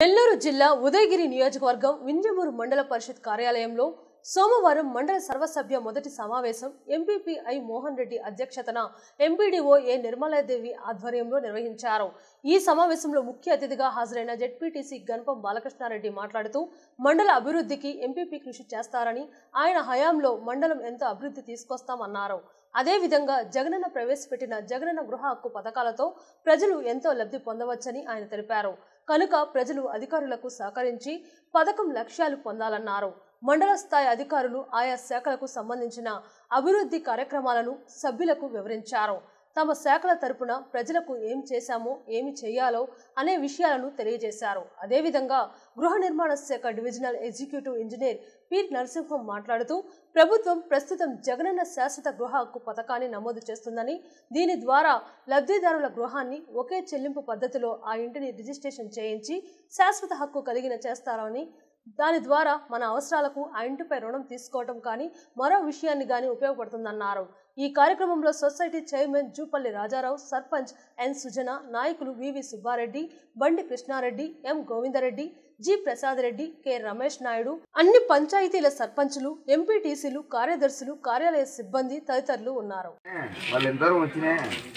నెల్లూరు జిల్లా ఉదయగిరి నియోజకవర్గం వింజమూరు మండల పరిషత్ కార్యాలయంలో సోమవారం మండల సర్వసభ్య మొదటి సమావేశం ఎంపీపీ ఐ మోహన్ రెడ్డి అధ్యక్షతన ఎంపీడీఓ ఏ నిర్మలాదేవి ఆధ్వర్యంలో నిర్వహించారు ఈ సమావేశంలో ముఖ్య అతిథిగా హాజరైన జెడ్పీటీసీ గణపం బాలకృష్ణారెడ్డి మాట్లాడుతూ మండల అభివృద్ధికి ఎంపీపీ కృషి చేస్తారని ఆయన హయాంలో మండలం ఎంతో అభివృద్ధి తీసుకొస్తామన్నారు అదేవిధంగా జగనన్న ప్రవేశపెట్టిన జగనన్న గృహ హక్కు పథకాలతో ప్రజలు ఎంతో లబ్ధి పొందవచ్చని ఆయన తెలిపారు కనుక ప్రజలు అధికారులకు సహకరించి పథకం లక్ష్యాలు పొందాలన్నారు మండల స్థాయి అధికారులు ఆయా శాఖలకు సంబంధించిన అభివృద్ధి కార్యక్రమాలను సభ్యులకు వివరించారు తమ శాఖల తరపున ప్రజలకు ఏం చేశామో ఏమి చేయాలో అనే విషయాలను తెలియజేశారు అదేవిధంగా గృహ నిర్మాణ శాఖ divisional executive engineer P Narasimham మాట్లాడుతూ ప్రభుత్వం ప్రస్తుతం జగనన్న శాశ్వత గృహ హక్కు పథకాన్ని నమోదు చేస్తుందని దీని ద్వారా లబ్ధిదారుల గృహాన్ని ఒకే చెల్లింపు పద్ధతిలో ఆ ఇంటిని రిజిస్ట్రేషన్ చేయించి శాశ్వత హక్కు కలిగిన చేస్తారని దాని ద్వారా మన అవసరాలకు ఆ ఇంటిపై రుణం తీసుకోవటం కానీ మరో విషయాన్ని కానీ ఉపయోగపడుతుందన్నారు ఈ కార్యక్రమంలో society chairman Jupalli Rajarao sarpanch N Sujana నాయకులు VV Subbareddy Bandi Krishnareddy M Govindareddy G Prasad Reddy K Ramesh Naidu అన్ని పంచాయతీల సర్పంచులు ఎంపీటీసీలు కార్యదర్శులు కార్యాలయ సిబ్బంది తదితరులు ఉన్నారు వాళ్ళు ఎంత దూరం వచ్చినాయి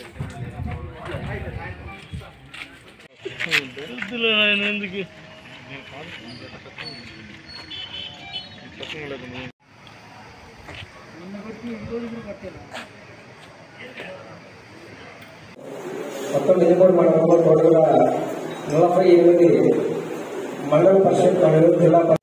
వద్దులే నాయన ఎందుకు మొత్తం విజయపూడి మండలంలో టోటల్గా నలభై ఎనిమిది మండల పరిషత్ మరియు జిల్లా పరిషత్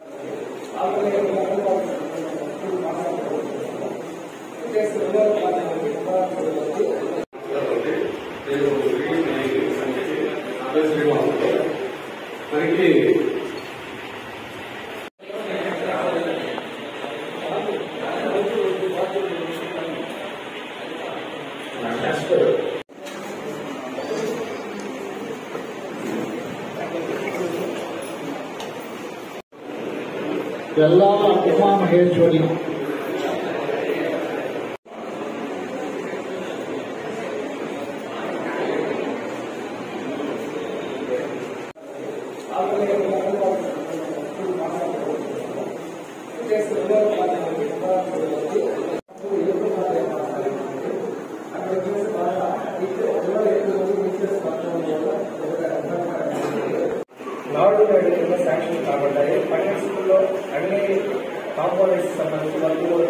ಎಲ್ಲ ಉಮಾಮಹೇಶ್ವರಿ నాడు నేడు కింద శాంక్షన్ కాబడ్డాయి పన్నెండు స్కూల్లో అన్ని కాంపోనెంట్స్ సంబంధించి వరకు